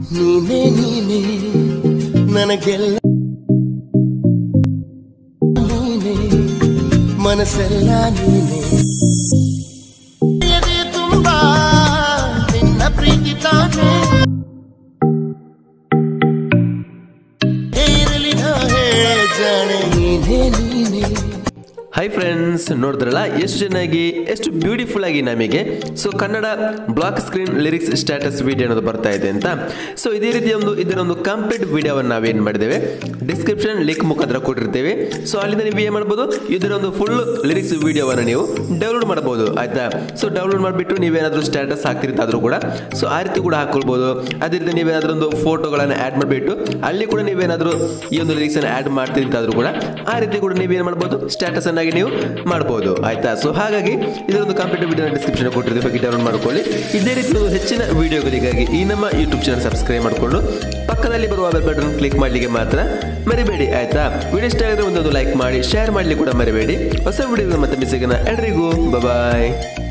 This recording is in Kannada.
ನೀನೇ ನೀನೇ ನನಗೆಲ್ಲ ನೀನೇ ಮನಸ್ಸೆಲ್ಲ ನೀನೇ ಎದೆ ತುಂಬಾ ನಿನ್ನ ಪ್ರೀತಿ ತಾನೇ ಇರಲಿ ನಾ ಹೇಳೆ ಜಾಣೆ ನೀನೇ ನೀನೇ ಹೈ ಫ್ರೆಂಡ್ಸ್ ನೋಡಿದ್ರಲ್ಲ ಎಷ್ಟು ಚೆನ್ನಾಗಿ ಎಷ್ಟು ಬ್ಯೂಟಿಫುಲ್ ಆಗಿ ನಮಗೆ so Kannada black screen lyrics status video ಅನ್ನೋದು ಬರ್ತಾ ಇದೆ ಅಂತ ಸೊ ಇದೇ ರೀತಿ ಒಂದು ಇದರ ಒಂದು ಕಂಪ್ಲೀಟ್ ವಿಡಿಯೋವನ್ನು ನಾವೇನು ಮಾಡಿದ್ದೇವೆ ಡಿಸ್ಕ್ರಿಪ್ಷನ್ ಲಿಂಕ್ ಮುಖಾಂತರ ಕೊಟ್ಟಿರ್ತೇವೆ ಸೊ ಅಲ್ಲಿಂದ ನೀವು ಏನು ಮಾಡ್ಬೋದು ಇದರ ಒಂದು ಫುಲ್ ಲಿರಿಕ್ಸ್ ವಿಡಿಯೋವನ್ನು ನೀವು ಡೌನ್ಲೋಡ್ ಮಾಡ್ಬೋದು ಆಯ್ತಾ ಸೊ ಡೌನ್ಲೋಡ್ ಮಾಡಿಬಿಟ್ಟು ನೀವೇನಾದರೂ ಸ್ಟೇಟಸ್ ಹಾಕ್ತಿರ್ತಾದ್ರೂ ಕೂಡ ಸೊ ಆ ರೀತಿ ಕೂಡ ಹಾಕೊಳ್ಬೋದು ಅದೇ ರೀತಿ ನೀವೇನಾದರೂ ಒಂದು ಫೋಟೋಗಳನ್ನು ಆ್ಯಡ್ ಮಾಡಿಬಿಟ್ಟು ಅಲ್ಲಿ ಕೂಡ ನೀವೇನಾದರೂ ಈ ಒಂದು ಲಿರಿಕ್ಸ್ ಅನ್ನು ಆ್ಯಡ್ ಮಾಡ್ತಿರ್ತಾದ್ರೂ ಕೂಡ ಆ ರೀತಿ ಕೂಡ ನೀವೇನು ಮಾಡ್ಬೋದು ಸ್ಟೇಟಸ್ ಅನ್ನಾಗಿ ನೀವು ಮಾಡ್ಬೋದು ಆಯ್ತಾ ಸೊ ಹಾಗಾಗಿ ಇದೊಂದು ಕಂಪ್ಲೀಟ್ ವಿಡಿಯೋ ಡಿಸ್ಕ್ರಿಪ್ಷನ್ ಕೊಟ್ಟಿರ್ತೀವಿ ಬಗ್ಗೆ ಡೌನ್ಲೋಡ್ ಮಾಡ್ಕೊಳ್ಳಿ ಇದೇ ರೀತಿ ಒಂದು ಹೆಚ್ಚಿನ ವಿಡಿಯೋಗಳಿಗಾಗಿ ಈ ನಮ್ಮ ಯೂಟ್ಯೂಬ್ ಚಾನಲ್ ಸಬ್ಸ್ಕ್ರೈಬ್ ಮಾಡಿಕೊಂಡು ಪಕ್ಕದಲ್ಲಿ ಬರುವ ಬೆಲ್ ಬಟನ್ ಕ್ಲಿಕ್ ಮಾಡಲಿಕ್ಕೆ ಮಾತ್ರ ಮರಿಬೇಡಿ ಆಯ್ತಾ ವಿಡಿಯೋ ಇಷ್ಟ ಆಗಿದ್ರೆ ಒಂದೊಂದು ಲೈಕ್ ಮಾಡಿ ಶೇರ್ ಮಾಡಲಿಕ್ಕೆ ಕೂಡ ಮರಿಬೇಡಿ ಹೊಸ ವಿಡಿಯೋ ಮತ್ತೆ ಮಿಸ್ ಎಲ್ರಿಗೂ ಬಾಯ್